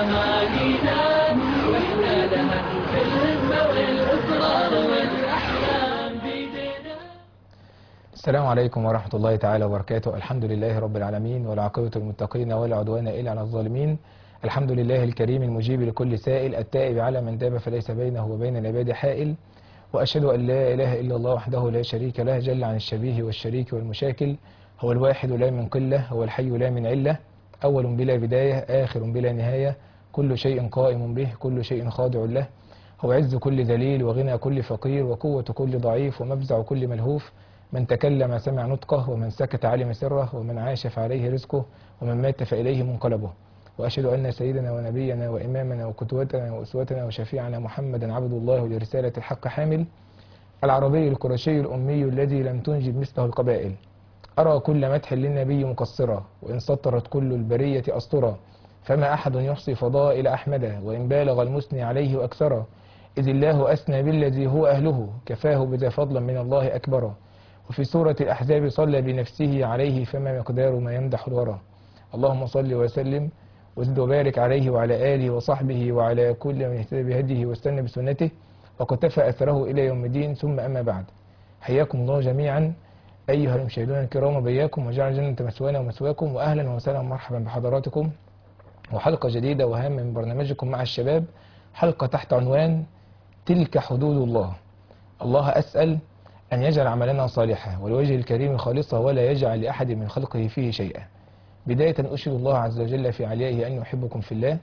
أمانينا وإحنا لها في الهمة والإصرار والأحلام بيدنا السلام عليكم ورحمة الله تعالى وبركاته الحمد لله رب العالمين والعاقبة للمتقين ولا عدوان إلا على الظالمين الحمد لله الكريم المجيب لكل سائل التائب على من تاب فليس بينه وبين العباد حائل وأشهد أن لا إله إلا الله وحده لا شريك له جل عن الشبيه والشريك والمشاكل هو الواحد لا من قلة هو الحي لا من علة أول بلا بداية آخر بلا نهاية كل شيء قائم به كل شيء خاضع له هو عز كل ذليل وغنى كل فقير وقوة كل ضعيف ومفزع كل ملهوف من تكلم سمع نطقه ومن سكت علم سره ومن عاش فعليه رزقه ومن مات فإليه منقلبه وأشهد أن سيدنا ونبينا وإمامنا وقدوتنا وأسوتنا وشفيعنا محمدا عبد الله لرسالة الحق حامل العربي القرشي الأمي الذي لم تنجب مثله القبائل أرى كل مدح للنبي مقصرا وإن سطرت كل البرية أسطرا فما أحد يحصي فضائل أحمد وإن بالغ المثني عليه وأكثرا إذ الله أثنى بالذي هو أهله كفاه بذا فضلا من الله أكبرا وفي سورة الأحزاب صلى بنفسه عليه فما مقدار ما يمدح الورى اللهم صل وسلم وزد وبارك عليه وعلى آله وصحبه وعلى كل من اهتدى بهديه واستنى بسنته وقتفى أثره إلى يوم الدين ثم أما بعد حياكم الله جميعا أيها المشاهدون الكرام بياكم وجعل جنة مثوانا ومثواكم وأهلا وسهلا ومرحبا بحضراتكم وحلقة جديدة وهامة من برنامجكم مع الشباب حلقة تحت عنوان تلك حدود الله الله أسأل أن يجعل عملنا صالحا والوجه الكريم خالصا ولا يجعل لأحد من خلقه فيه شيئا بداية أشهد الله عز وجل في عليائه أن يحبكم في الله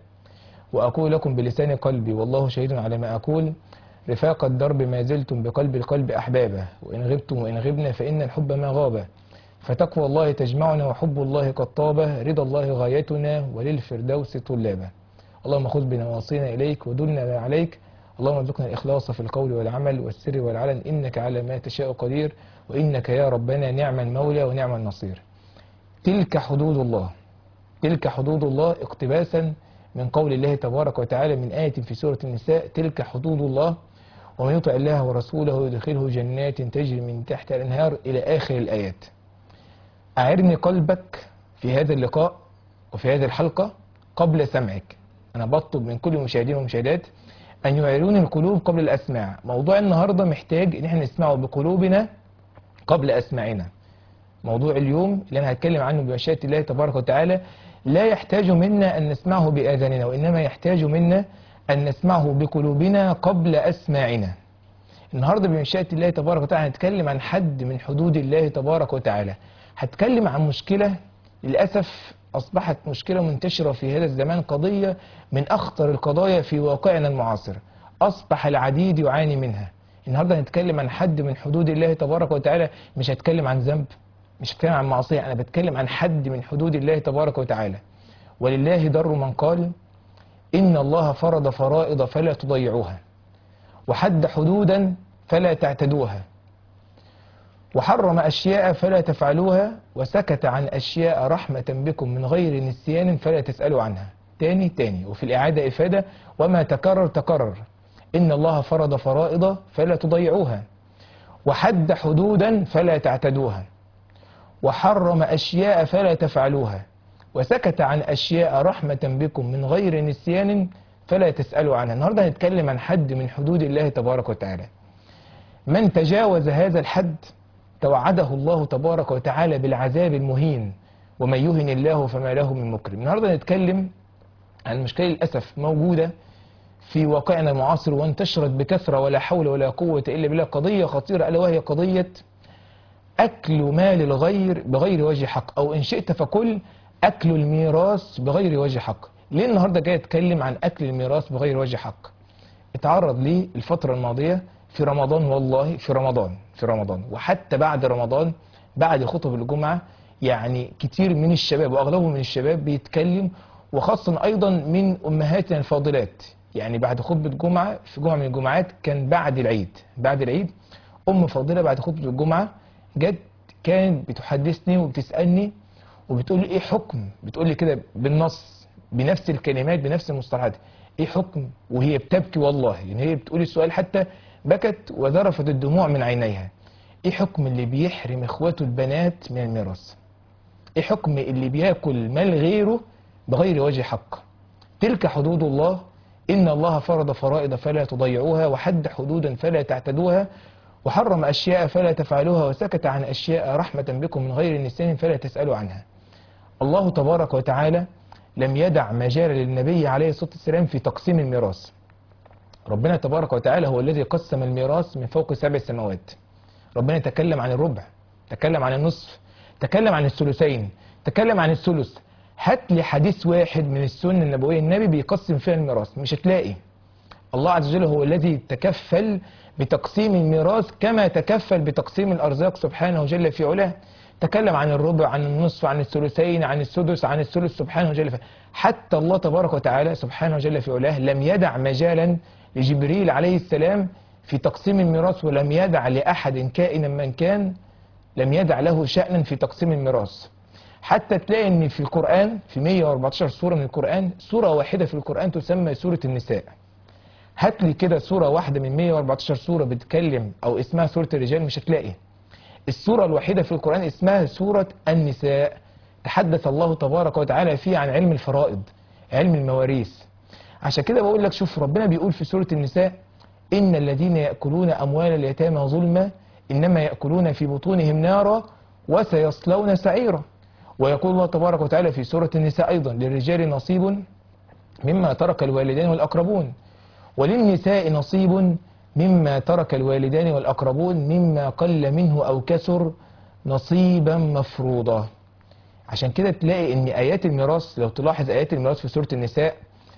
وأقول لكم بلسان قلبي والله شهيد على ما أقول رفاق الدرب ما زلتم بقلب القلب أحبابا وإن غبتم وإن غبنا فإن الحب ما غاب فتقوى الله تجمعنا وحب الله قد طاب رضا الله غايتنا وللفردوس طلابا اللهم خذ بنواصينا إليك ودلنا ما عليك اللهم ارزقنا الإخلاص في القول والعمل والسر والعلن إنك على ما تشاء قدير وإنك يا ربنا نعم المولى ونعم النصير تلك حدود الله تلك حدود الله اقتباسا من قول الله تبارك وتعالى من آية في سورة النساء تلك حدود الله ومن يطع الله ورسوله يدخله جنات تجري من تحت الأنهار إلى آخر الآيات أعرني قلبك في هذا اللقاء وفي هذه الحلقة قبل سمعك أنا بطلب من كل المشاهدين والمشاهدات أن يعيرون القلوب قبل الأسماع موضوع النهاردة محتاج أن احنا نسمعه بقلوبنا قبل أسماعنا موضوع اليوم اللي أنا هتكلم عنه بمشيئة الله تبارك وتعالى لا يحتاج منا أن نسمعه بآذاننا وإنما يحتاج منا أن نسمعه بقلوبنا قبل أسماعنا النهاردة بمشيئة الله تبارك وتعالى هنتكلم عن حد من حدود الله تبارك وتعالى هتكلم عن مشكلة للأسف أصبحت مشكلة منتشرة في هذا الزمان قضية من أخطر القضايا في واقعنا المعاصر أصبح العديد يعاني منها النهاردة هنتكلم عن حد من حدود الله تبارك وتعالى مش هتكلم عن ذنب مش هتكلم عن معصية أنا بتكلم عن حد من حدود الله تبارك وتعالى ولله در من قال إن الله فرض فرائض فلا تضيعوها وحد حدودا فلا تعتدوها وحرم أشياء فلا تفعلوها وسكت عن أشياء رحمة بكم من غير نسيان فلا تسألوا عنها تاني تاني وفي الإعادة إفادة وما تكرر تكرر إن الله فرض فرائض فلا تضيعوها وحد حدودا فلا تعتدوها وحرم أشياء فلا تفعلوها وسكت عن أشياء رحمة بكم من غير نسيان فلا تسألوا عنها النهاردة هنتكلم عن حد من حدود الله تبارك وتعالى من تجاوز هذا الحد توعده الله تبارك وتعالى بالعذاب المهين ومن يهن الله فما له من مكرم النهاردة نتكلم عن مشكلة للأسف موجودة في واقعنا المعاصر وانتشرت بكثرة ولا حول ولا قوة إلا بالله قضية خطيرة ألا وهي قضية أكل مال الغير بغير وجه حق أو إن شئت فكل أكل الميراث بغير وجه حق ليه النهاردة جاي أتكلم عن أكل الميراث بغير وجه حق اتعرض لي الفترة الماضية في رمضان والله في رمضان في رمضان وحتى بعد رمضان بعد خطب الجمعة يعني كتير من الشباب وأغلبهم من الشباب بيتكلم وخاصة أيضا من أمهاتنا الفاضلات يعني بعد خطبة جمعة في جمعة من الجمعات كان بعد العيد بعد العيد أم فاضلة بعد خطبة الجمعة جت كانت بتحدثني وبتسألني وبتقول لي ايه حكم بتقول لي كده بالنص بنفس الكلمات بنفس المصطلحات ايه حكم وهي بتبكي والله يعني هي بتقول السؤال حتى بكت وذرفت الدموع من عينيها ايه حكم اللي بيحرم اخواته البنات من الميراث ايه حكم اللي بياكل مال غيره بغير وجه حق تلك حدود الله إن الله فرض فرائض فلا تضيعوها وحد حدودا فلا تعتدوها وحرم أشياء فلا تفعلوها وسكت عن أشياء رحمة بكم من غير نسيان فلا تسألوا عنها الله تبارك وتعالى لم يدع مجال للنبي عليه الصلاة والسلام في تقسيم الميراث ربنا تبارك وتعالى هو الذي قسم الميراث من فوق سبع سماوات ربنا تكلم عن الربع تكلم عن النصف تكلم عن الثلثين تكلم عن الثلث هات لي حديث واحد من السنة النبوية النبي بيقسم فيها الميراث مش هتلاقي الله عز وجل هو الذي تكفل بتقسيم الميراث كما تكفل بتقسيم الأرزاق سبحانه وجل في علاه تكلم عن الربع عن النصف عن الثلثين عن السدس عن الثلث سبحانه وجل في حتى الله تبارك وتعالى سبحانه وجل في علاه لم يدع مجالا لجبريل عليه السلام في تقسيم الميراث ولم يدع لأحد كائنا من كان لم يدع له شأنا في تقسيم الميراث حتى تلاقي ان في القرآن في 114 سورة من القرآن سورة واحدة في القرآن تسمى سورة النساء هات لي كده سورة واحدة من 114 سورة بتتكلم او اسمها سورة الرجال مش هتلاقي السورة الوحيدة في القرآن اسمها سورة النساء تحدث الله تبارك وتعالى فيه عن علم الفرائض علم المواريث عشان كده بقول لك شوف ربنا بيقول في سورة النساء إن الذين يأكلون أموال اليتامى ظلما إنما يأكلون في بطونهم نارا وسيصلون سعيرا ويقول الله تبارك وتعالى في سورة النساء أيضا للرجال نصيب مما ترك الوالدين والأقربون وللنساء نصيب مما ترك الوالدان والأقربون مما قل منه أو كثر نصيبا مفروضا عشان كده تلاقي ان آيات الميراث لو تلاحظ آيات الميراث في سورة النساء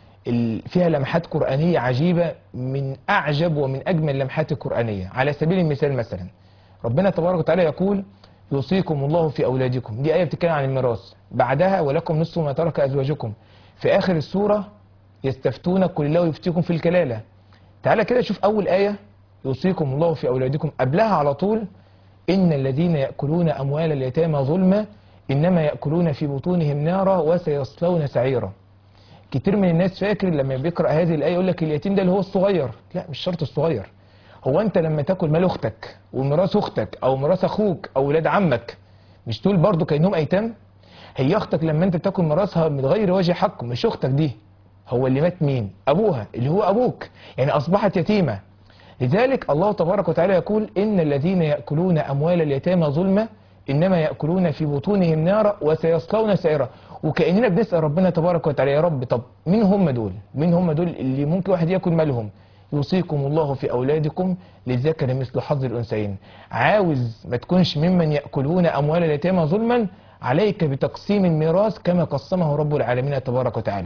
ال- فيها لمحات قرآنية عجيبة من أعجب ومن أجمل اللمحات القرآنية على سبيل المثال مثلا ربنا تبارك وتعالى يقول يوصيكم الله في أولادكم دي آية بتتكلم عن الميراث بعدها ولكم نصف ما ترك أزواجكم في آخر السورة يستفتونك قل الله يفتيكم في الكلالة تعالى كده شوف أول آية يوصيكم الله في أولادكم قبلها على طول إن الذين يأكلون أموال اليتامى ظلما إنما يأكلون في بطونهم نارا وسيصلون سعيرا كتير من الناس فاكر لما بيقرأ هذه الآية يقول لك اليتيم ده اللي هو الصغير لا مش شرط الصغير هو أنت لما تاكل مال أختك وميراث أختك أو ميراث أخوك أو ولاد عمك مش دول برضو كأنهم أيتام هي أختك لما أنت تاكل ميراثها من غير وجه حق مش أختك دي هو اللي مات مين أبوها اللي هو أبوك يعني أصبحت يتيمة لذلك الله تبارك وتعالى يقول إن الذين يأكلون أموال اليتامى ظلما إنما يأكلون في بطونهم نارا وسيصلون سعيرا وكأننا بنسأل ربنا تبارك وتعالى يا رب طب مين هم دول مين هم دول اللي ممكن واحد يأكل مالهم يوصيكم الله في أولادكم للذكر مثل حظ الأنثيين عاوز ما تكونش ممن يأكلون أموال اليتامى ظلما عليك بتقسيم الميراث كما قسمه رب العالمين تبارك وتعالى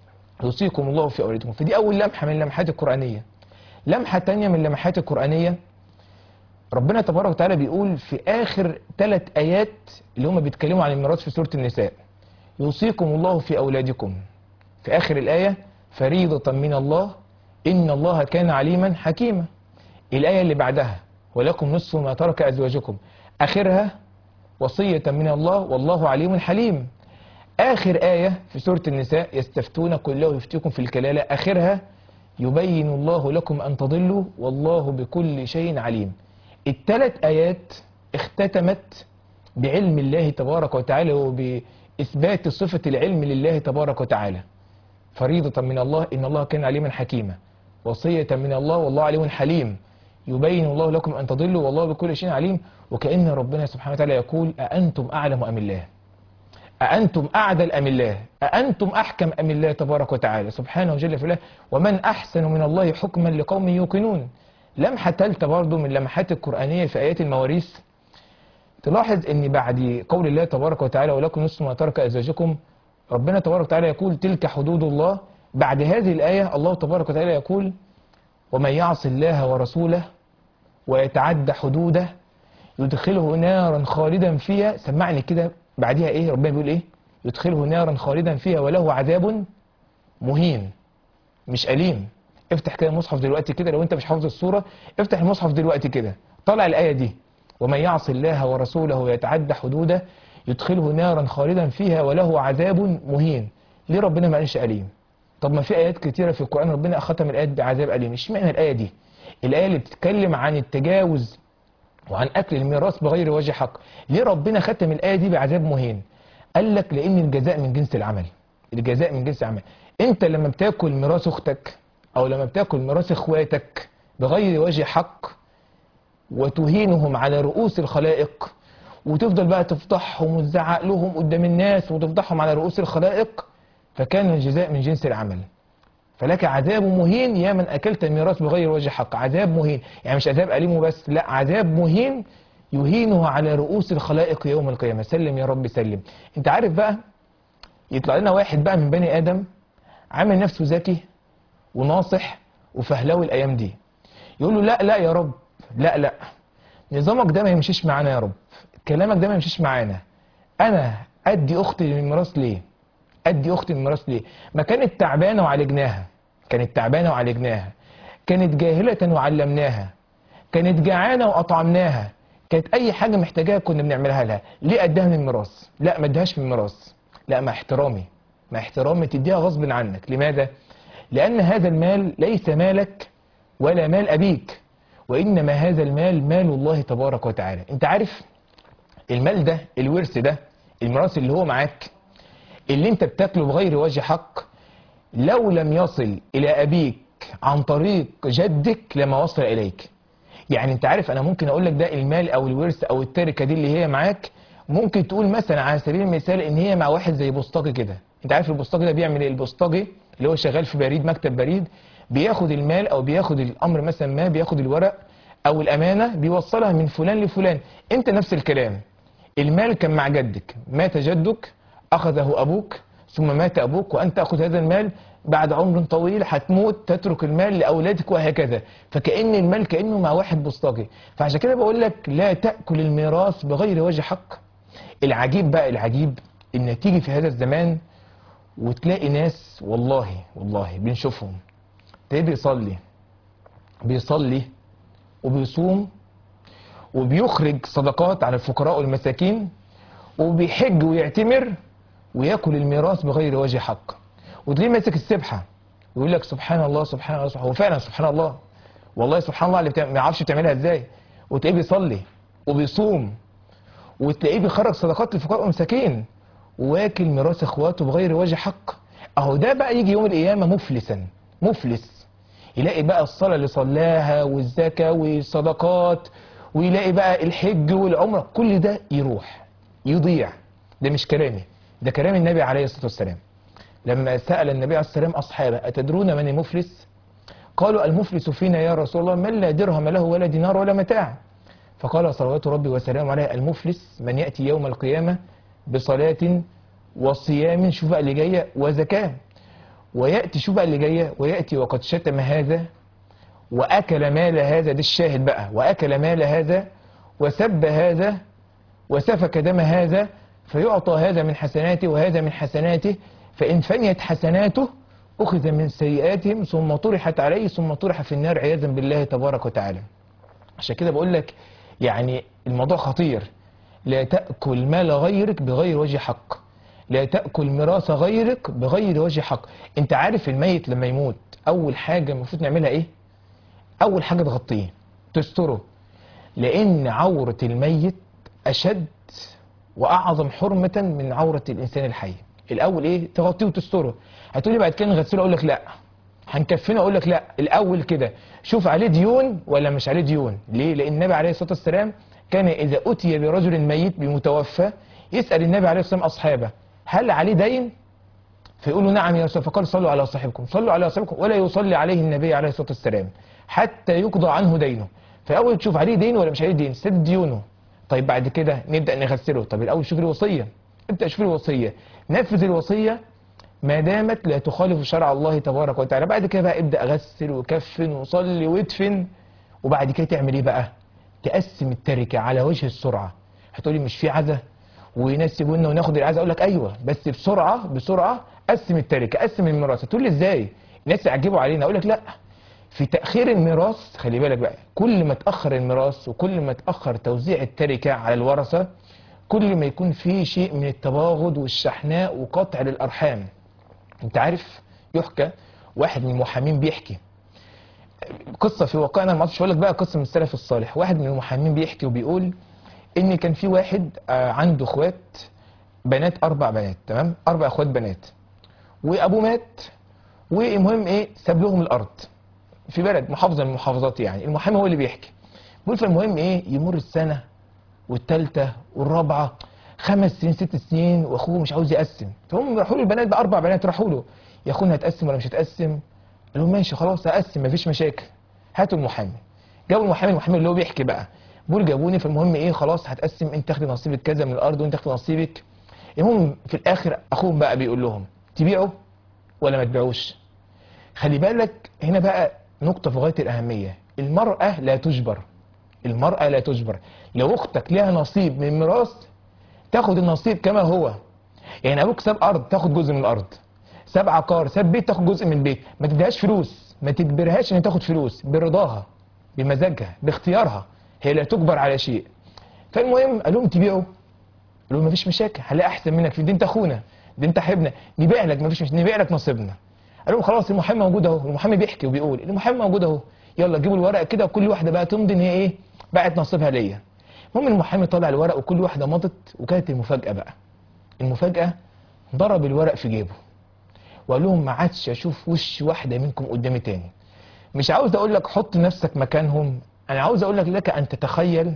يوصيكم الله في أولادكم فدي أول لمحة من اللمحات القرآنية لمحة تانية من اللمحات القرآنية ربنا تبارك وتعالى بيقول في آخر ثلاث آيات اللي هم بيتكلموا عن الميراث في سورة النساء يوصيكم الله في أولادكم في آخر الآية فريضة من الله إن الله كان عليما حكيما الآية اللي بعدها ولكم نصف ما ترك أزواجكم آخرها وصية من الله والله عليم حليم آخر آية في سورة النساء يستفتون قل الله يفتيكم في الكلالة آخرها يبين الله لكم أن تضلوا والله بكل شيء عليم الثلاث آيات اختتمت بعلم الله تبارك وتعالى وبإثبات صفة العلم لله تبارك وتعالى فريضة من الله إن الله كان عليما حكيما وصية من الله والله عليم حليم يبين الله لكم أن تضلوا والله بكل شيء عليم وكأن ربنا سبحانه وتعالى يقول أأنتم أعلم أم الله أأنتم أعدل أم الله أأنتم أحكم أم الله تبارك وتعالى سبحانه جل في الله ومن أحسن من الله حكما لقوم يوقنون لمحة ثالثة برضو من لمحات القرآنية في آيات المواريث تلاحظ ان بعد قول الله تبارك وتعالى ولكم نصف ما ترك ازواجكم ربنا تبارك وتعالى يقول تلك حدود الله بعد هذه الآية الله تبارك وتعالى يقول ومن يعص الله ورسوله ويتعدى حدوده يدخله نارا خالدا فيها سمعني كده بعدها ايه ربنا بيقول ايه يدخله نارا خالدا فيها وله عذاب مهين مش أليم افتح كده المصحف دلوقتي كده لو انت مش حافظ الصورة افتح المصحف دلوقتي كده طلع الآية دي ومن يعص الله ورسوله ويتعدى حدوده يدخله نارا خالدا فيها وله عذاب مهين ليه ربنا ما قالش أليم طب ما في آيات كتيرة في القرآن ربنا ختم الآيات بعذاب أليم اشمعنى الآية دي الآية اللي بتتكلم عن التجاوز وعن أكل الميراث بغير وجه حق ليه ربنا ختم الآية دي بعذاب مهين قال لك لأن الجزاء من جنس العمل الجزاء من جنس العمل انت لما بتاكل ميراث اختك او لما بتاكل ميراث اخواتك بغير وجه حق وتهينهم على رؤوس الخلائق وتفضل بقى تفضحهم وتزعق لهم قدام الناس وتفضحهم على رؤوس الخلائق فكان الجزاء من جنس العمل فلك عذاب مهين يا من اكلت ميراث بغير وجه حق عذاب مهين يعني مش عذاب اليم وبس لا عذاب مهين يهينه على رؤوس الخلائق يوم القيامه سلم يا رب سلم انت عارف بقى يطلع لنا واحد بقى من بني ادم عامل نفسه ذكي وناصح وفهلاوي الايام دي يقول له لا لا يا رب لا لا نظامك ده ما يمشيش معانا يا رب كلامك ده ما يمشيش معانا انا ادي اختي للميراث ليه ادي اختي الميراث ليه ما كانت تعبانه وعالجناها كانت تعبانه وعالجناها كانت جاهله وعلمناها كانت جعانه واطعمناها كانت اي حاجه محتاجاها كنا بنعملها لها ليه اديها من الميراث لا ما اديهاش من الميراث لا مع احترامي مع احترامي تديها غصب عنك لماذا لان هذا المال ليس مالك ولا مال ابيك وانما هذا المال مال الله تبارك وتعالى انت عارف المال ده الورث ده الميراث اللي هو معاك اللي انت بتاكله بغير وجه حق لو لم يصل الى ابيك عن طريق جدك لما وصل اليك يعني انت عارف انا ممكن اقول لك ده المال او الورث او التركه دي اللي هي معاك ممكن تقول مثلا على سبيل المثال ان هي مع واحد زي بوسطجي كده انت عارف البوسطجي ده بيعمل ايه البوسطجي اللي هو شغال في بريد مكتب بريد بياخد المال او بياخد الامر مثلا ما بياخد الورق او الامانه بيوصلها من فلان لفلان انت نفس الكلام المال كان مع جدك مات جدك اخذه ابوك ثم مات ابوك وانت تاخذ هذا المال بعد عمر طويل هتموت تترك المال لاولادك وهكذا فكان المال كانه مع واحد بوسطجي فعشان كده بقول لك لا تاكل الميراث بغير وجه حق العجيب بقى العجيب ان تيجي في هذا الزمان وتلاقي ناس والله والله بنشوفهم تلاقيه بيصلي بيصلي وبيصوم وبيخرج صدقات على الفقراء والمساكين وبيحج ويعتمر وياكل الميراث بغير وجه حق وتلاقيه ماسك السبحه ويقول لك سبحان الله سبحان الله سبحان هو فعلا سبحان الله والله سبحان الله اللي بتعمل ما يعرفش بتعملها ازاي وتلاقيه بيصلي وبيصوم وتلاقيه بيخرج صدقات للفقراء والمساكين واكل ميراث اخواته بغير وجه حق اهو ده بقى يجي يوم القيامه مفلسا مفلس يلاقي بقى الصلاه اللي صلاها والزكاه والصدقات ويلاقي بقى الحج والعمره كل ده يروح يضيع ده مش كلامي ده كلام النبي عليه الصلاه والسلام لما سال النبي عليه الصلاه والسلام اصحابه اتدرون من المفلس قالوا المفلس فينا يا رسول الله من لا درهم له ولا دينار ولا متاع فقال صلوات ربي وسلامه عليه المفلس من ياتي يوم القيامه بصلاه وصيام شوف بقى اللي جايه وزكاه وياتي شوف بقى اللي جايه وياتي وقد شتم هذا واكل مال هذا ده الشاهد بقى واكل مال هذا وسب هذا وسفك دم هذا فيعطى هذا من حسناته وهذا من حسناته فإن فنيت حسناته أخذ من سيئاتهم ثم طرحت عليه ثم طرح في النار عياذا بالله تبارك وتعالى عشان كده بقول لك يعني الموضوع خطير لا تأكل مال غيرك بغير وجه حق لا تأكل ميراث غيرك بغير وجه حق انت عارف الميت لما يموت أول حاجة المفروض نعملها إيه أول حاجة تغطيه تستره لأن عورة الميت أشد وأعظم حرمة من عورة الإنسان الحي الأول إيه تغطيه وتستره هتقولي بعد كده نغسله أقول لك لأ هنكفنه أقول لك لأ الأول كده شوف عليه ديون ولا مش عليه ديون ليه لأن النبي عليه الصلاة والسلام كان إذا أتي برجل ميت بمتوفى يسأل النبي عليه الصلاة والسلام أصحابه هل عليه دين فيقولوا نعم يا رسول الله فقال صلوا على صاحبكم صلوا على صاحبكم ولا يصلي عليه النبي عليه الصلاة والسلام حتى يقضى عنه دينه فأول تشوف عليه دين ولا مش عليه دين سد ديونه طيب بعد كده نبدأ نغسله طب الأول شوف الوصية ابدأ شوف الوصية نفذ الوصية ما دامت لا تخالف شرع الله تبارك وتعالى بعد كده بقى ابدأ غسل وكفن وصلي وادفن وبعد كده تعمل ايه بقى تقسم التركة على وجه السرعة هتقولي مش في عزة وناس يقولنا وناخد العزة اقول لك ايوه بس بسرعة بسرعة قسم التركة قسم الميراث تقول لي ازاي الناس يعجبوا علينا اقول لك لا في تأخير الميراث خلي بالك بقى كل ما تأخر الميراث وكل ما تأخر توزيع التركة على الورثة كل ما يكون في شيء من التباغض والشحناء وقطع للأرحام انت عارف يحكى واحد من المحامين بيحكي قصة في واقعنا ما اعرفش اقول لك بقى قصة من السلف الصالح واحد من المحامين بيحكي وبيقول ان كان في واحد آه، عنده اخوات بنات اربع بنات تمام اربع اخوات بنات وابوه مات والمهم ايه ساب لهم الارض في بلد محافظه من المحافظات يعني المحامي هو اللي بيحكي بيقول فالمهم ايه يمر السنه والثالثه والرابعه خمس سنين ست سنين واخوه مش عاوز يقسم فهم راحوا له البنات بقى اربع بنات راحوا له يا اخونا هتقسم ولا مش هتقسم قال لهم ماشي خلاص هقسم مفيش مشاكل هاتوا المحامي جابوا المحامي المحامي اللي هو بيحكي بقى بيقول جابوني فالمهم ايه خلاص هتقسم انت تاخدي نصيبك كذا من الارض وانت تاخدي نصيبك المهم في الاخر اخوهم بقى بيقول لهم تبيعوا ولا ما تبيعوش خلي بالك هنا بقى نقطة في غاية الأهمية المرأة لا تجبر المرأة لا تجبر لو أختك لها نصيب من ميراث تاخد النصيب كما هو يعني أبوك ساب أرض تاخد جزء من الأرض ساب عقار ساب بيت تاخد جزء من البيت ما تديهاش فلوس ما تجبرهاش ان تاخد فلوس برضاها بمزاجها باختيارها هي لا تجبر على شيء فالمهم قال لهم تبيعوا قالوا ما فيش مشاكل هلاقي احسن منك في دي انت اخونا دي انت حبنا نبيع لك ما فيش مشاكل نبيع لك نصيبنا قال لهم خلاص المحامي موجود اهو المحامي بيحكي وبيقول المحامي موجود اهو يلا جيبوا الورق كده وكل واحده بقى تمضي ان هي ايه باعت نصيبها ليا المهم المحامي طلع الورق وكل واحده مضت وكانت المفاجاه بقى المفاجاه ضرب الورق في جيبه وقال لهم ما عادش اشوف وش واحده منكم قدامي تاني مش عاوز اقول لك حط نفسك مكانهم انا عاوز اقول لك لك ان تتخيل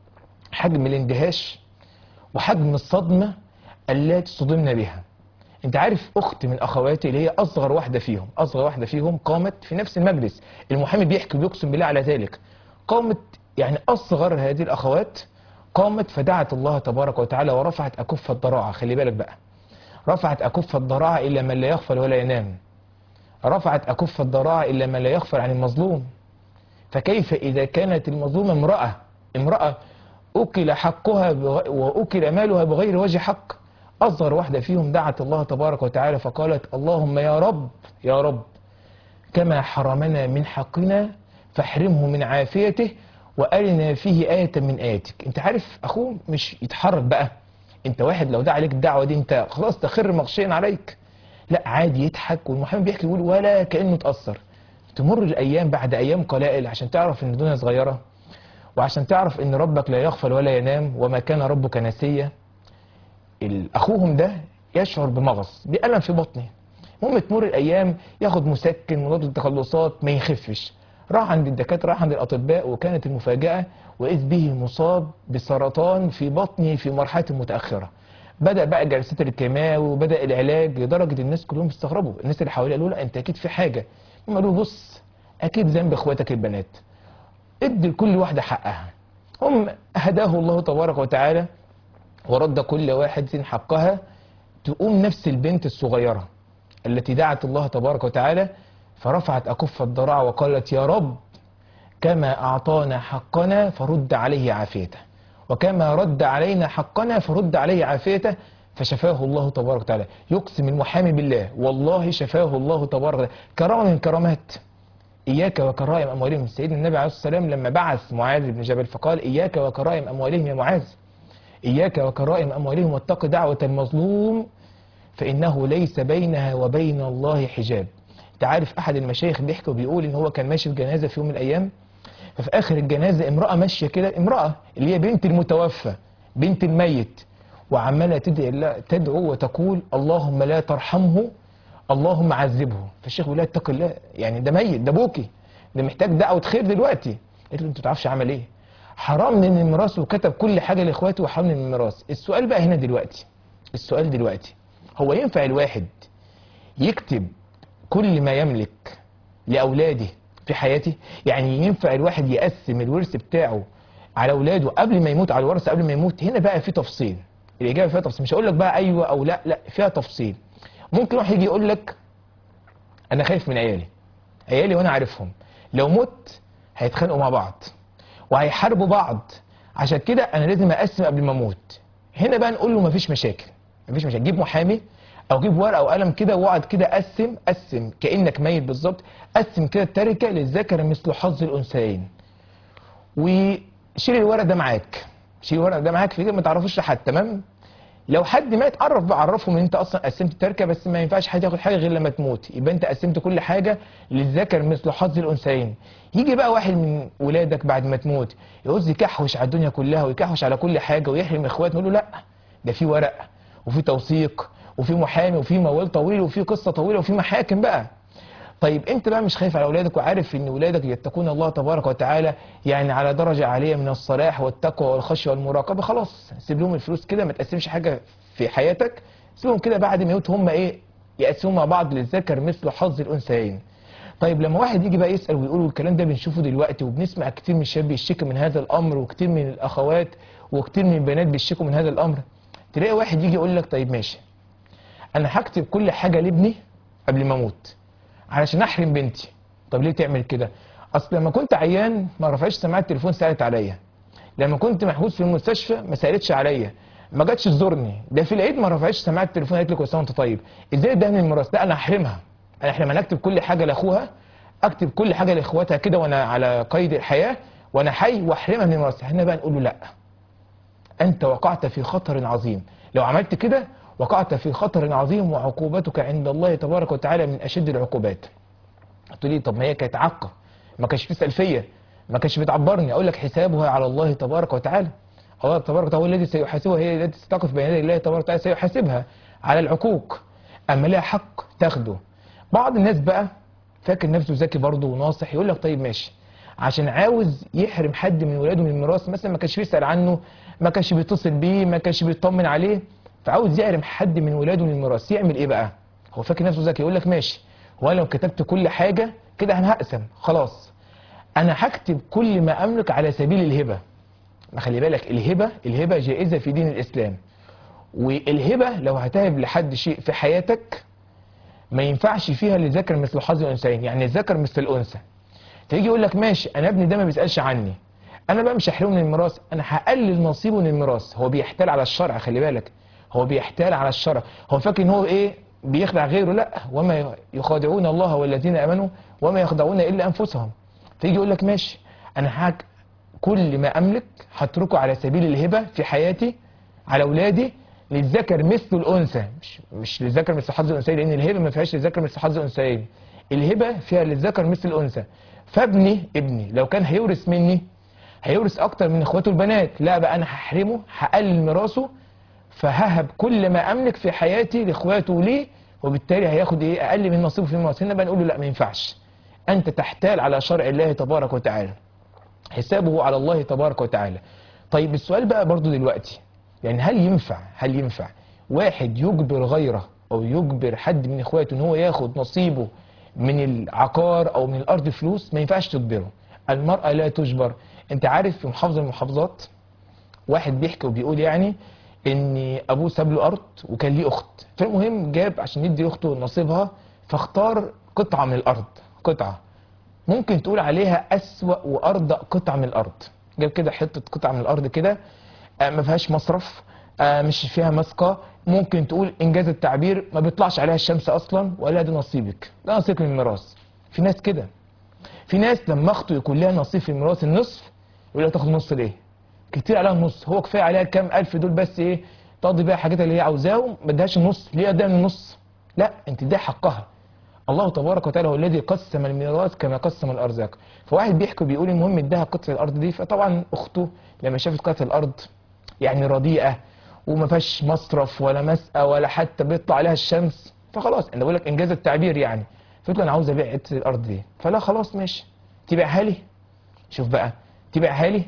حجم الاندهاش وحجم الصدمه التي صدمنا بها انت عارف اخت من اخواتي اللي هي اصغر واحده فيهم اصغر واحده فيهم قامت في نفس المجلس المحامي بيحكي وبيقسم بالله على ذلك قامت يعني اصغر هذه الاخوات قامت فدعت الله تبارك وتعالى ورفعت اكف الضراعه خلي بالك بقى رفعت اكف الضراعه الا من لا يغفل ولا ينام رفعت اكف الضراعه الا من لا يغفل عن المظلوم فكيف اذا كانت المظلومه امراه امراه اكل حقها بغ... واكل مالها بغير وجه حق أصغر واحدة فيهم دعت الله تبارك وتعالى فقالت اللهم يا رب يا رب كما حرمنا من حقنا فاحرمه من عافيته وأرنا فيه آية من آياتك انت عارف أخوه مش يتحرك بقى انت واحد لو دعا عليك الدعوة دي انت خلاص تخر مغشيا عليك لا عادي يضحك والمحامي بيحكي يقول ولا كأنه اتأثر تمر الأيام بعد أيام قلائل عشان تعرف إن الدنيا صغيرة وعشان تعرف إن ربك لا يغفل ولا ينام وما كان ربك نسيا اخوهم ده يشعر بمغص بألم في بطنه المهم تمر الايام ياخد مسكن مضاد للتخلصات ما يخفش راح عند الدكاتره راح عند الاطباء وكانت المفاجاه واذ به مصاب بسرطان في بطنه في مرحله متاخره بدا بقى جلسات الكيماوي وبدا العلاج لدرجه الناس كلهم استغربوا الناس اللي حواليه قالوا لا انت اكيد في حاجه هم قالوا بص اكيد ذنب اخواتك البنات ادي لكل واحده حقها هم هداه الله تبارك وتعالى ورد كل واحد حقها تقوم نفس البنت الصغيرة التي دعت الله تبارك وتعالى فرفعت أكف الضراع وقالت يا رب كما أعطانا حقنا فرد عليه عافيته وكما رد علينا حقنا فرد عليه عافيته فشفاه الله تبارك وتعالى يقسم المحامي بالله والله شفاه الله تبارك وتعالى كرامة من كرامات إياك وكرائم أموالهم سيدنا النبي عليه الصلاة والسلام لما بعث معاذ بن جبل فقال إياك وكرائم أموالهم يا معاذ إياك وكرائم أموالهم واتق دعوة المظلوم فإنه ليس بينها وبين الله حجاب انت عارف أحد المشايخ بيحكي وبيقول إن هو كان ماشي في جنازة في يوم من الأيام ففي آخر الجنازة امرأة ماشية كده امرأة اللي هي بنت المتوفى بنت الميت وعمالة تدعي الله تدعو وتقول اللهم لا ترحمه اللهم عذبه فالشيخ بيقول لها اتق الله يعني ده ميت ده ابوكي ده محتاج دعوة خير دلوقتي قالت له انت ما تعرفش عمل ايه حرمني من الميراث وكتب كل حاجة لاخواتي وحرمني من الميراث السؤال بقى هنا دلوقتي السؤال دلوقتي هو ينفع الواحد يكتب كل ما يملك لأولاده في حياته يعني ينفع الواحد يقسم الورث بتاعه على أولاده قبل ما يموت على الورثة قبل ما يموت هنا بقى في تفصيل الإجابة فيها تفصيل مش هقول لك بقى أيوة أو لا لا فيها تفصيل ممكن واحد يجي يقول لك أنا خايف من عيالي عيالي وأنا عارفهم لو مت هيتخانقوا مع بعض وهيحاربوا بعض عشان كده انا لازم اقسم قبل ما اموت هنا بقى نقول له مفيش مشاكل مفيش مشاكل جيب محامي او جيب ورقه او قلم كده واقعد كده قسم قسم كانك ميت بالظبط قسم كده التركه للذكر مثل حظ الانثيين وشيل الورق ده معاك شيل الورق ده معاك في ما تعرفوش لحد تمام لو حد مات عرف بقى عرفهم ان انت اصلا قسمت التركه بس ما ينفعش حد ياخد حاجه غير لما تموت يبقى انت قسمت كل حاجه للذكر مثل حظ الانثيين يجي بقى واحد من ولادك بعد ما تموت يعوز يكحوش على الدنيا كلها ويكحوش على كل حاجه ويحرم اخواته نقول له لا ده في ورق وفي توثيق وفي محامي وفي موال طويل وفي قصه طويله وفي محاكم بقى طيب انت بقى مش خايف على اولادك وعارف ان اولادك يتقون الله تبارك وتعالى يعني على درجه عاليه من الصلاح والتقوى والخشيه والمراقبه خلاص سيب لهم الفلوس كده ما تقسمش حاجه في حياتك سيبهم كده بعد ما يموتوا هم ايه يقسموا مع بعض للذكر مثل حظ الانثيين طيب لما واحد يجي بقى يسال ويقول والكلام ده بنشوفه دلوقتي وبنسمع كتير من الشباب بيشتكي من هذا الامر وكتير من الاخوات وكتير من البنات بيشتكوا من هذا الامر تلاقي واحد يجي يقول لك طيب ماشي انا هكتب كل حاجه لابني قبل ما اموت علشان احرم بنتي طب ليه تعمل كده اصل لما كنت عيان ما رفعتش سماعه التليفون سالت عليا لما كنت محبوس في المستشفى ما سالتش عليا ما جاتش تزورني ده في العيد ما رفعتش سماعه التليفون قالت لي كل سنه وانت طيب ازاي ده من الميراث لا انا هحرمها انا احنا ما نكتب كل حاجه لاخوها اكتب كل حاجه لاخواتها كده وانا على قيد الحياه وانا حي واحرمها من الميراث هنا بقى نقول له لا انت وقعت في خطر عظيم لو عملت كده وقعت في خطر عظيم وعقوبتك عند الله تبارك وتعالى من اشد العقوبات قلت لي طب ما هي كانت عقه ما كانش بتسال فيا ما كانش بتعبرني اقول لك حسابها على الله تبارك وتعالى الله تبارك وتعالى هو الذي سيحاسبها هي التي ستقف بين يدي الله تبارك وتعالى سيحاسبها على العقوق اما لها حق تاخده بعض الناس بقى فاكر نفسه ذكي برضه وناصح يقول لك طيب ماشي عشان عاوز يحرم حد من ولاده من الميراث مثلا ما كانش بيسال عنه ما كانش بيتصل بيه ما كانش بيطمن عليه فعاوز يحرم حد من ولاده من الميراث يعمل ايه بقى هو فاكر نفسه ذكي يقول لك ماشي هو أنا لو كتبت كل حاجه كده انا هقسم خلاص انا هكتب كل ما املك على سبيل الهبه ما خلي بالك الهبه الهبه جائزه في دين الاسلام والهبه لو هتهب لحد شيء في حياتك ما ينفعش فيها للذكر مثل حظ الانثيين يعني الذكر مثل الانثى فيجي يقول لك ماشي انا ابني ده ما بيسالش عني انا بقى مش هحرمه من الميراث انا هقلل نصيبه من الميراث هو بيحتال على الشرع خلي بالك هو بيحتال على الشرع هو فاكر ان هو ايه بيخدع غيره لا وما يخادعون الله والذين امنوا وما يخدعون الا انفسهم فيجي يقول لك ماشي انا هاك كل ما املك هتركه على سبيل الهبه في حياتي على اولادي للذكر مثل الانثى مش مش للذكر مثل حظ الانثيين لان الهبه ما فيهاش للذكر مثل حظ الانثيين الهبه فيها للذكر مثل الانثى فابني ابني لو كان هيورث مني هيورث اكتر من اخواته البنات لا بقى انا هحرمه هقلل ميراثه فههب كل ما املك في حياتي لاخواته وليه وبالتالي هياخد ايه اقل من نصيبه في الميراث هنا بقى نقول له لا ما ينفعش انت تحتال على شرع الله تبارك وتعالى حسابه على الله تبارك وتعالى طيب السؤال بقى برضو دلوقتي يعني هل ينفع هل ينفع واحد يجبر غيره او يجبر حد من اخواته ان هو ياخد نصيبه من العقار او من الارض فلوس ما ينفعش تجبره المرأة لا تجبر انت عارف في محافظة من المحافظات واحد بيحكي وبيقول يعني ان ابوه ساب له ارض وكان ليه اخت فالمهم جاب عشان يدي اخته نصيبها فاختار قطعة من الارض قطعة ممكن تقول عليها اسوأ وارضى قطعة من الارض جاب كده حتة قطعة من الارض كده آه، ما فيهاش مصرف آه، مش فيها مسقى ممكن تقول انجاز التعبير ما بيطلعش عليها الشمس اصلا ولا ده نصيبك ده نصيبك من الميراث في ناس كده في ناس لما اخته يكون لها نصيب في الميراث النصف يقول لها تاخد نص ليه كتير عليها النص هو كفايه عليها كام الف دول بس ايه تقضي بيها حاجات اللي هي عاوزاهم ما ادهاش النص ليه اديها من النص لا انت اديها حقها الله تبارك وتعالى هو الذي قسم الميراث كما قسم الارزاق فواحد بيحكي بيقول المهم اداها قطعه الارض دي فطبعا اخته لما شافت قطعه الارض يعني رديئه وما فيهاش مصرف ولا مسقى ولا حتى بيطلع عليها الشمس فخلاص انا بقول لك انجاز التعبير يعني فقلت له انا عاوز ابيع حته الارض دي فلا خلاص ماشي تبيعها لي شوف بقى تبيعها لي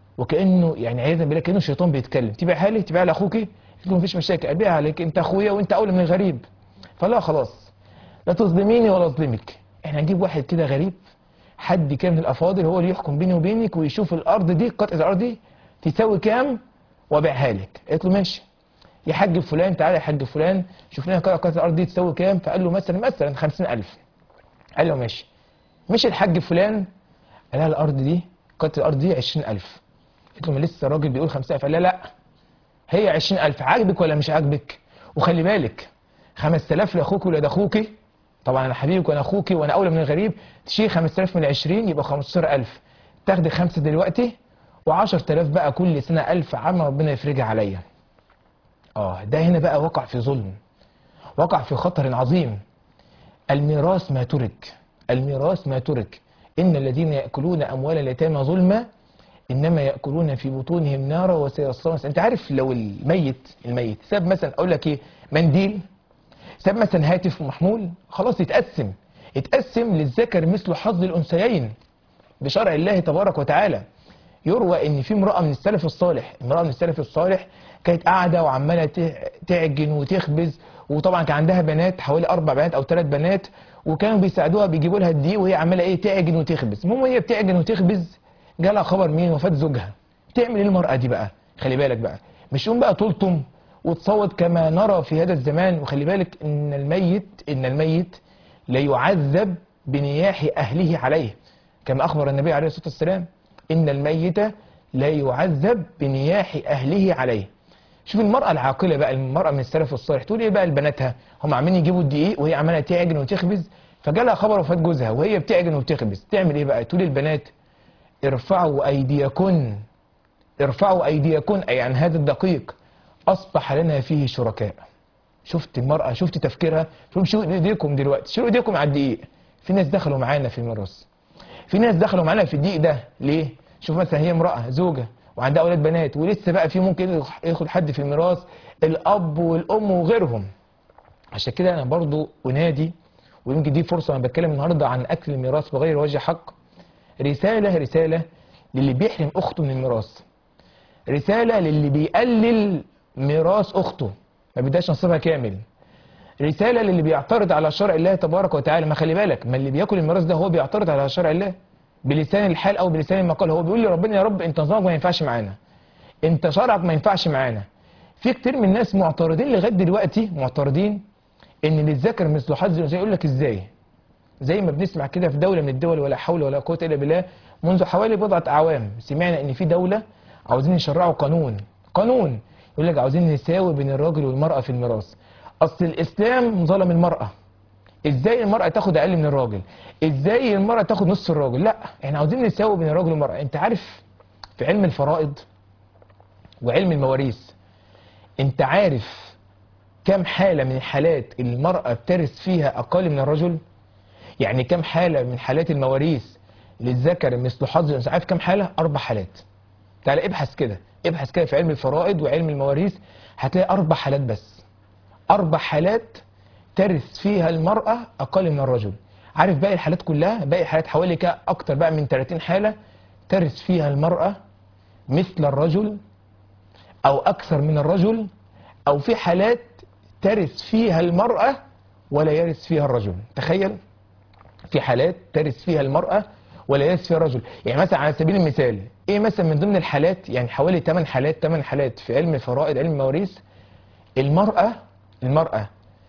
وكانه يعني عياذا بالله كانه الشيطان بيتكلم تبيعها لي تبيعها لاخوكي قلت له مفيش مشاكل ابيعها عليك انت اخويا وانت اولى من الغريب فلا خلاص لا تظلميني ولا اظلمك احنا نجيب واحد كده غريب حد كان من الافاضل هو اللي يحكم بيني وبينك ويشوف الارض دي قطعه الارض دي تساوي كام وابيعها لك قلت له ماشي يا حاج فلان تعالى يا حاج فلان شوف لنا قطعه الارض دي تساوي كام فقال له مثلا مثلا 50000 قال له ماشي مش الحاج فلان قال لها الارض دي قطعه الارض دي 20000 قلت له ما لسه الراجل بيقول 5000 قال لا لا هي 20000 عاجبك ولا مش عاجبك وخلي بالك 5000 لاخوك ولا اخوكي طبعا انا حبيبك وانا اخوكي وانا اولى من الغريب تشيل 5000 من 20 يبقى 15000 تاخدي خمسه دلوقتي و10000 بقى كل سنه 1000 عام ربنا يفرجها عليا اه ده هنا بقى وقع في ظلم وقع في خطر عظيم الميراث ما ترك الميراث ما ترك ان الذين ياكلون اموال اليتامى ظلما انما ياكلون في بطونهم نارا وسيصلون انت عارف لو الميت الميت ساب مثلا اقول لك ايه منديل ساب مثلا هاتف محمول خلاص يتقسم اتقسم للذكر مثل حظ الانثيين بشرع الله تبارك وتعالى يروى ان في امراه من السلف الصالح امراه من السلف الصالح كانت قاعده وعماله ت- تعجن وتخبز وطبعا كان عندها بنات حوالي اربع بنات او ثلاث بنات وكانوا بيساعدوها بيجيبوا لها الدقيق وهي عماله ايه تعجن وتخبز المهم وهي بتعجن وتخبز جالها خبر مين وفاه زوجها تعمل ايه المراه دي بقى خلي بالك بقى مش تقوم بقى تلطم وتصوت كما نرى في هذا الزمان وخلي بالك ان الميت ان الميت لا يعذب بنياح اهله عليه كما اخبر النبي عليه الصلاه والسلام ان الميت لا يعذب بنياح اهله عليه شوف المرأة العاقلة بقى المرأة من السلف الصالح تقول ايه بقى لبناتها هم عمالين يجيبوا الدقيق وهي عمالة تعجن وتخبز فجالها خبر وفاة جوزها وهي بتعجن وتخبز تعمل ايه بقى تقول للبنات ارفعوا ايديكن ارفعوا ايديكن اي عن هذا الدقيق اصبح لنا فيه شركاء شفت المرأة شفت تفكيرها شوف شو ايديكم دلوقتي شيلوا ايديكم على الدقيق في ناس دخلوا معانا في الميراث في ناس دخلوا معانا في الدقيق ده ليه شوف مثلا هي امرأة زوجة وعندها اولاد بنات ولسه بقى في ممكن ياخد حد في الميراث الاب والام وغيرهم عشان كده انا برضو انادي ويمكن دي فرصه انا بتكلم النهارده عن اكل الميراث بغير وجه حق رساله رساله للي بيحرم اخته من الميراث رساله للي بيقلل ميراث اخته ما بيداش نصيبها كامل رساله للي بيعترض على شرع الله تبارك وتعالى ما خلي بالك ما اللي بياكل الميراث ده هو بيعترض على شرع الله بلسان الحال او بلسان المقال هو بيقول لربنا يا رب انت نظامك ما ينفعش معانا انت شرعك ما ينفعش معانا في كتير من الناس معترضين لغايه دلوقتي معترضين ان للذكر مثل حظ الانثيين يقول لك ازاي زي ما بنسمع كده في دوله من الدول ولا حول ولا قوه الا بالله منذ حوالي بضعه اعوام سمعنا ان في دوله عاوزين يشرعوا قانون قانون يقول لك عاوزين نساوي بين الراجل والمراه في الميراث اصل الاسلام ظلم المراه ازاي المرأة تاخد اقل من الراجل ازاي المرأة تاخد نص الراجل لا احنا عاوزين نساوي بين الراجل والمرأة انت عارف في علم الفرائض وعلم المواريث انت عارف كم حالة من الحالات المرأة بترث فيها اقل من الرجل يعني كم حالة من حالات المواريث للذكر مثل حظ الانثى عارف كم حالة اربع حالات تعالى ابحث كده ابحث كده في علم الفرائض وعلم المواريث هتلاقي اربع حالات بس اربع حالات ترث فيها المرأة أقل من الرجل عارف باقي الحالات كلها باقي الحالات حوالي كده أكتر بقى من 30 حالة ترث فيها المرأة مثل الرجل أو أكثر من الرجل أو في حالات ترث فيها المرأة ولا يرث فيها الرجل تخيل في حالات ترث فيها المرأة ولا يرث فيها الرجل يعني مثلا على سبيل المثال ايه مثلا من ضمن الحالات يعني حوالي 8 حالات 8 حالات في علم الفرائض علم المواريث المرأة المرأة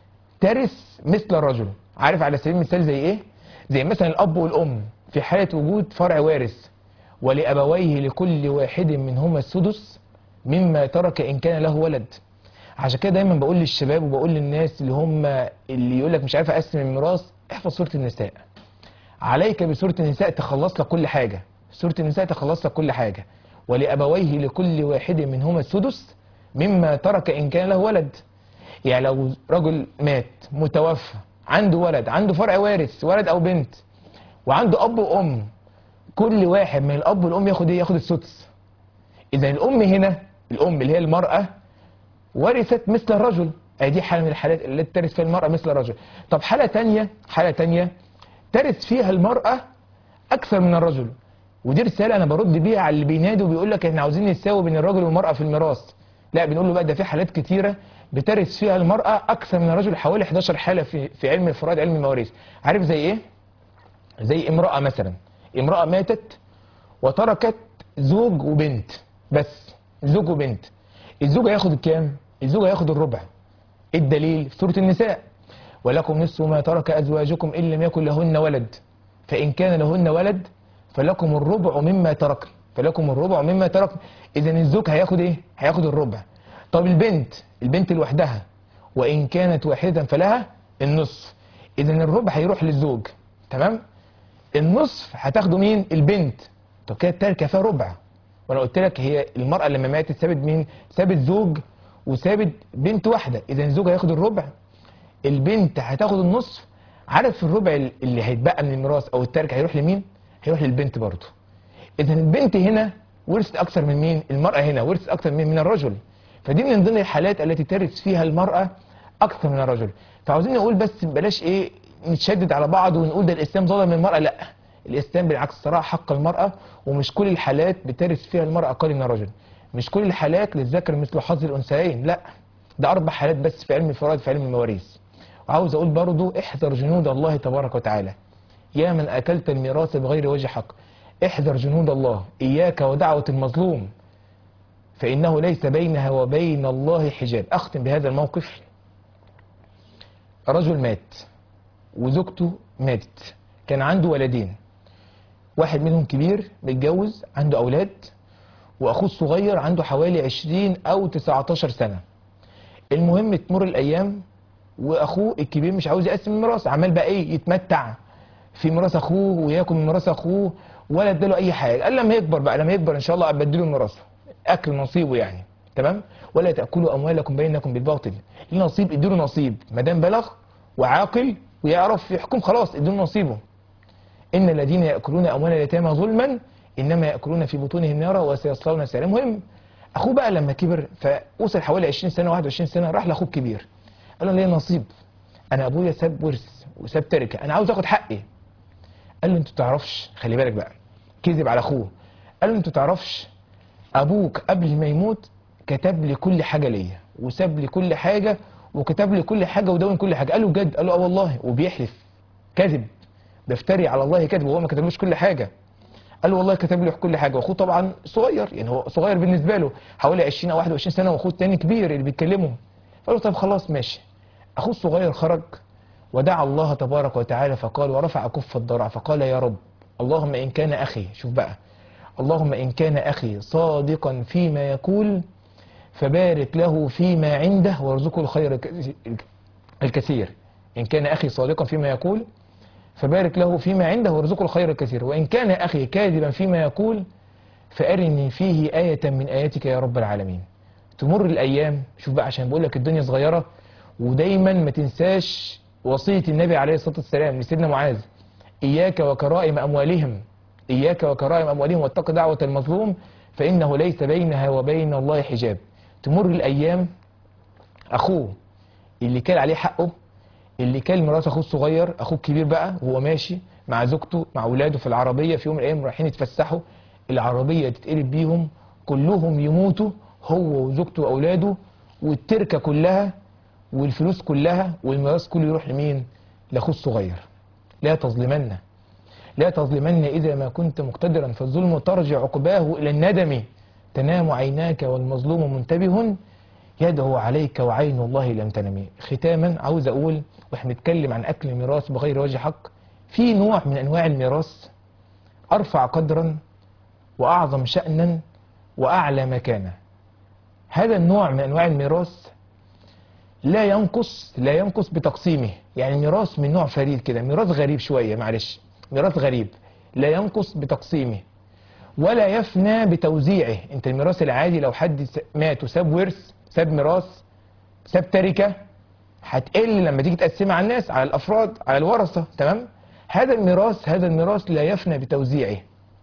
ترث مثل الرجل عارف على سبيل المثال زي ايه زي مثلا الاب والام في حاله وجود فرع وارث ولابويه لكل واحد منهما السدس مما ترك ان كان له ولد عشان كده دايما بقول للشباب وبقول للناس اللي هم اللي يقول لك مش عارف اقسم الميراث احفظ سوره النساء عليك بسوره النساء تخلص لك كل حاجه سوره النساء تخلص لك كل حاجه ولابويه لكل واحد منهما السدس مما ترك ان كان له ولد يعني لو رجل مات متوفى عنده ولد عنده فرع وارث ولد او بنت وعنده اب وام كل واحد من الاب والام ياخد ايه ياخد السدس اذا الام هنا الام اللي هي المراه ورثت مثل الرجل ادي دي حاله من الحالات التي ترث فيها المراه مثل الرجل طب حاله تانية حاله تانية ترث فيها المراه اكثر من الرجل ودي رساله انا برد بيها على اللي بينادي وبيقول لك احنا عاوزين نساوي بين الرجل والمراه في الميراث لا بنقول له بقى ده في حالات كتيره بترث فيها المرأة أكثر من الرجل حوالي 11 حالة في في علم الفرائض علم المواريث عارف زي إيه؟ زي امرأة مثلا امرأة ماتت وتركت زوج وبنت بس زوج وبنت الزوج هياخد الكام؟ الزوج هياخد الربع الدليل في سورة النساء ولكم نصف ما ترك أزواجكم إن لم يكن لهن ولد فإن كان لهن ولد فلكم الربع مما تركن فلكم الربع مما تركن إذا الزوج هياخد إيه؟ هياخد الربع طب البنت البنت لوحدها وإن كانت واحدة فلها النصف إذا الربع هيروح للزوج تمام النصف هتاخده مين البنت طب كده التركة فيها ربع وانا قلت لك هي المرأة لما ماتت سابت مين سابت زوج وسابت بنت واحدة اذا الزوج هياخد الربع البنت هتاخد النصف عارف الربع اللي هيتبقى من الميراث او التركة هيروح لمين هيروح للبنت برضه اذا البنت هنا ورثت اكثر من مين المرأة هنا ورثت اكثر من من الرجل فدي من ضمن الحالات التي ترث فيها المرأة اكثر من الرجل فعاوزين نقول بس بلاش ايه نتشدد على بعض ونقول ده الاسلام ظلم المراه لا الاسلام بالعكس صراحه حق المراه ومش كل الحالات بترث فيها المراه اقل من الرجل مش كل الحالات للذكر مثل حظ الانثيين لا ده اربع حالات بس في علم الفرائض في علم المواريث وعاوز اقول برضو احذر جنود الله تبارك وتعالى يا من اكلت الميراث بغير وجه حق احذر جنود الله اياك ودعوه المظلوم فانه ليس بينها وبين الله حجاب اختم بهذا الموقف رجل مات وزوجته ماتت كان عنده ولدين واحد منهم كبير متجوز عنده اولاد واخوه الصغير عنده حوالي 20 او 19 سنه المهم تمر الايام واخوه الكبير مش عاوز يقسم الميراث عمال بقى ايه يتمتع في ميراث اخوه وياكل من ميراث اخوه ولا اداله اي حاجه قال لما يكبر بقى لما يكبر ان شاء الله ابدله ميراثه اكل نصيبه يعني تمام ولا تاكلوا اموالكم بينكم بالباطل ليه نصيب اديله نصيب ما دام بلغ وعاقل ويعرف يحكم خلاص اديله نصيبه ان الذين ياكلون اموال اليتامى ظلما انما ياكلون في بطونهم نارا وسيصلون سعيرا المهم اخوه بقى لما كبر فوصل حوالي 20 سنه 21 سنه راح لاخوه الكبير قال له ليه نصيب انا ابويا ساب ورث وساب تركه انا عاوز اخد حقي قال له انت تعرفش خلي بالك بقى كذب على اخوه قال له انت تعرفش ابوك قبل ما يموت كتب لي كل حاجه ليا وساب لي كل حاجه وكتب لي كل حاجه ودون كل حاجه قال له بجد قال له اه والله وبيحلف كذب بيفتري على الله كذب وهو ما كتبلوش كل حاجه قال له والله كتب لي كل حاجه واخوه طبعا صغير يعني هو صغير بالنسبه له حوالي 20 او 21 سنه واخوه التاني كبير اللي بيتكلمه فقال له طب خلاص ماشي اخوه الصغير خرج ودعا الله تبارك وتعالى فقال ورفع كف الضرع فقال يا رب اللهم ان كان اخي شوف بقى اللهم ان كان اخي صادقا فيما يقول فبارك له فيما عنده وارزقه الخير الك- الكثير ان كان اخي صادقا فيما يقول فبارك له فيما عنده وارزقه الخير الكثير وإن كان أخي كاذبا فيما يقول فأرني فيه آية من آياتك يا رب العالمين تمر الأيام شوف بقى عشان بقول لك الدنيا صغيرة ودايما ما تنساش وصية النبي عليه الصلاة والسلام لسيدنا معاذ إياك وكرائم أموالهم إياك وكرائم أموالهم واتق دعوة المظلوم فإنه ليس بينها وبين الله حجاب تمر الأيام أخوه اللي كان عليه حقه اللي كان مرات اخوه الصغير اخوه الكبير بقى وهو ماشي مع زوجته مع اولاده في العربيه في يوم من الايام رايحين يتفسحوا العربيه تتقلب بيهم كلهم يموتوا هو وزوجته واولاده والتركه كلها والفلوس كلها والميراث كله يروح لمين؟ لاخوه الصغير لا تظلمن لا تظلمن اذا ما كنت مقتدرا فالظلم ترجع عقباه الى الندم تنام عيناك والمظلوم منتبه يدعو عليك وعين الله لم تنمي ختاما عاوز اقول واحنا بنتكلم عن اكل الميراث بغير وجه حق في نوع من انواع الميراث ارفع قدرا واعظم شانا واعلى مكانه هذا النوع من انواع الميراث لا ينقص لا ينقص بتقسيمه يعني ميراث من نوع فريد كده ميراث غريب شويه معلش ميراث غريب لا ينقص بتقسيمه ولا يفنى بتوزيعه انت الميراث العادي لو حد س- مات وساب ورث ساب ميراث ساب تركه هتقل لما تيجي تقسمها على الناس على الافراد على الورثه تمام هذا الميراث هذا الميراث لا يفنى بتوزيعه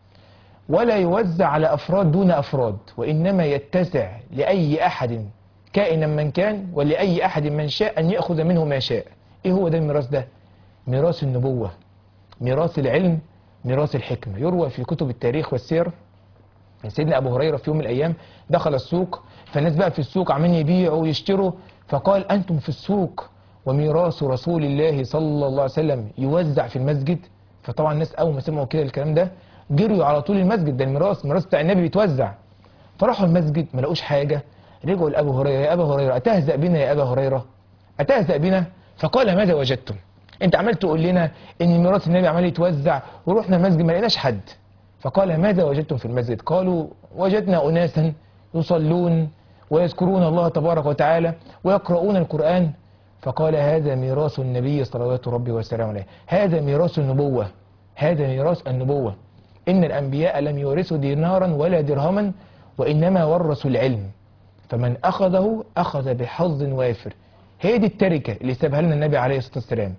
ولا يوزع على افراد دون افراد وانما يتسع لاي احد كائنا من كان ولاي احد من شاء ان ياخذ منه ما شاء ايه هو ده الميراث ده ميراث النبوه ميراث العلم ميراث الحكمه يروى في كتب التاريخ والسير ان سيدنا ابو هريره في يوم من الايام دخل السوق فالناس بقى في السوق عمالين يبيعوا ويشتروا فقال انتم في السوق وميراث رسول الله صلى الله عليه وسلم يوزع في المسجد فطبعا الناس اول ما سمعوا كده الكلام ده جريوا على طول المسجد ده الميراث الميراث بتاع النبي بيتوزع فراحوا المسجد ما لقوش حاجه رجعوا لابو هريره يا ابا هريره اتهزأ بنا يا ابا هريره اتهزأ بنا فقال ماذا وجدتم انت عمال تقول لنا ان ميراث النبي عمال يتوزع ورحنا المسجد ما لقيناش حد فقال ماذا وجدتم في المسجد قالوا وجدنا أناسا يصلون ويذكرون الله تبارك وتعالى ويقرؤون القرآن فقال هذا ميراث النبي صلوات ربي وسلامه عليه هذا ميراث النبوة هذا ميراث النبوة إن الأنبياء لم يورثوا دينارا ولا درهما وإنما ورثوا العلم فمن أخذه أخذ بحظ وافر هي دي التركة اللي سابها لنا النبي عليه الصلاة والسلام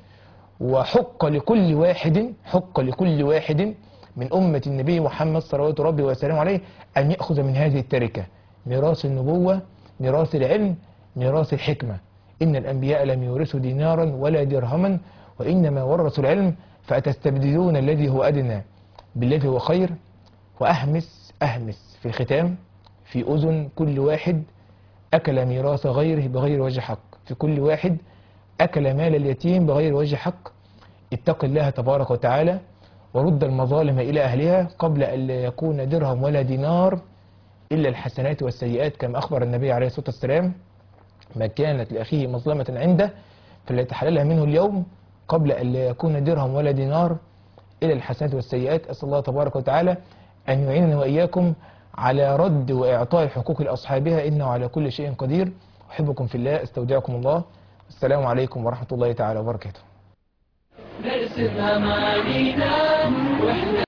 وحق لكل واحد حق لكل واحد من أمة النبي محمد صلوات ربي وسلامه عليه أن يأخذ من هذه التركة ميراث النبوة ميراث العلم ميراث الحكمة إن الأنبياء لم يورثوا دينارا ولا درهما وإنما ورثوا العلم فأتستبدلون الذي هو أدنى بالذي هو خير وأهمس أهمس في الختام في أذن كل واحد أكل ميراث غيره بغير وجه حق في كل واحد أكل مال اليتيم بغير وجه حق اتق الله تبارك وتعالى ورد المظالم إلى أهلها قبل أن لا يكون درهم ولا دينار إلا الحسنات والسيئات كما أخبر النبي عليه الصلاة والسلام ما كانت لأخيه مظلمة عنده فليتحللها منه اليوم قبل أن لا يكون درهم ولا دينار إلى الحسنات والسيئات أسأل الله تبارك وتعالى أن يعيننا وإياكم على رد وإعطاء حقوق لأصحابها إنه على كل شيء قدير أحبكم في الله استودعكم الله السلام عليكم ورحمة الله تعالى وبركاته نرسم أمانينا وإحنا